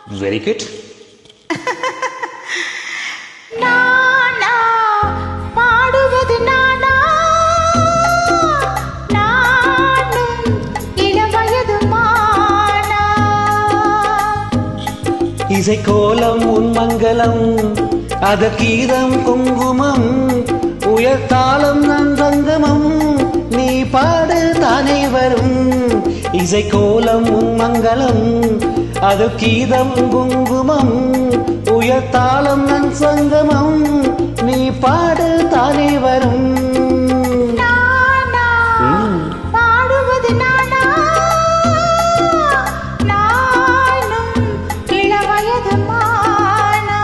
very good நானா பாடுவது நானா நானும் இளவயது மானா இசைக்கோலம் உன் மங்களம் அதற்கீதம் குங்குமம் உயர்த்தாளம் நந்தங்கமம் நீ பாடு தானே வரும் இசைக்கோலம் உன் மங்களம் அதற்கீதம் குங்குமம் உயர்த்தாளம் நன் சங்கமம் நீ பாடு தானே வரும் நானா பாடுவது நானா நானும் இளவயது மானா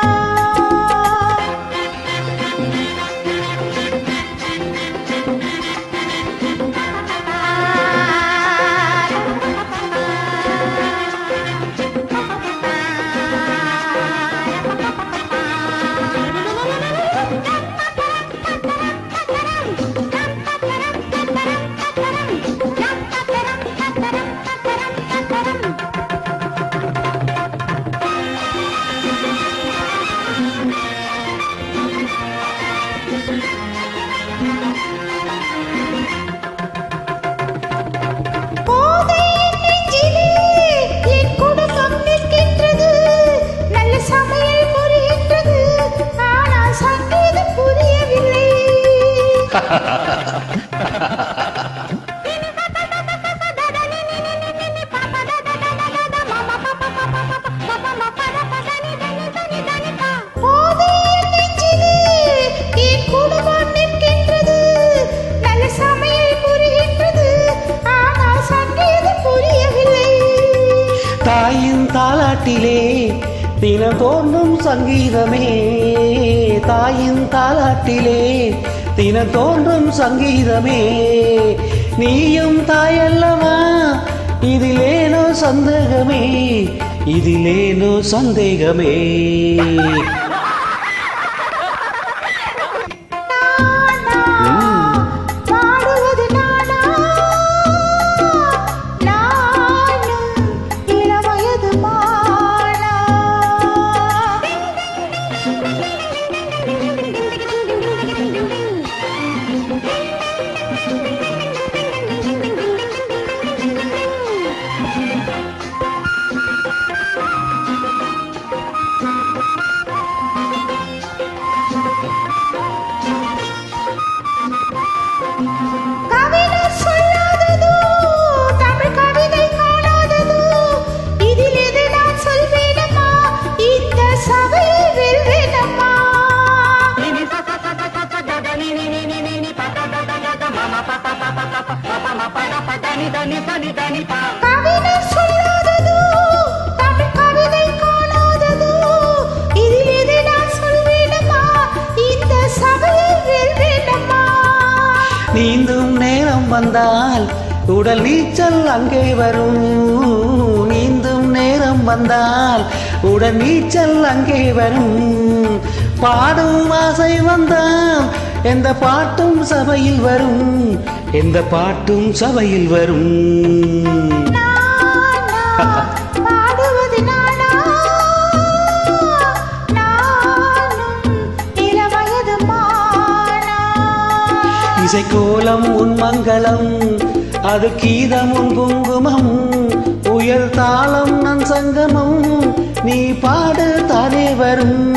போதை நெஞ்சிலே என் குடும்பம் நிற்கின்றது நல்ல சமையல் புரிகின்றது ஆனால் சங்கீதம் புரியவில்லை போதை நெஞ்சிலே என் குடும்பம் நிற்கின்றது நல்ல சமையல் புரிகின்றது ஆனால் சங்கீதம் புரியவில்லை தாயின் தாலாட்டிலே தினம் தோன்றும் சங்கீதமே தாயின் தாலாட்டிலே தினம் தோன்றும் சங்கீதமே நீயும் தாயல்லவா இதிலேனோ சந்தேகமே இதிலேனோ சந்தேகமே நானா பாடுவது நானா நானும் இளவயது மானா கவிஞர் சொல்லாததோ தமிழ் கவிதை காணாததோ இதில் எது நான் சொல்வேனம்மா இந்த சபையில் வெல்வேனம்மா கவிஞர் சொல்லாததோ தமிழ் கவிதை காணாததோ இதில் எது நான் சொல்வேனம்மா இந்த சபையில் வெல்வேனம்மா நீந்தும் நேரம் வந்தால் உடல் நீச்சல் அங்கே வரும் நீந்தும் நேரம் வந்தால் உடல் நீச்சல் அங்கே வரும் பாடும் ஆசை வந்தால் எந்த பாட்டும் சபையில் வரும் எந்த பாட்டும் சபையில் வரும் நானா பாடுவது நானா நானும் இளவயது மானா இசைக்கோலம் உன் மங்களம் அது கீதம் உன் குங்குமம் உயர் தாளம் நன் சங்கமம் நீ பாடு தானே வரும்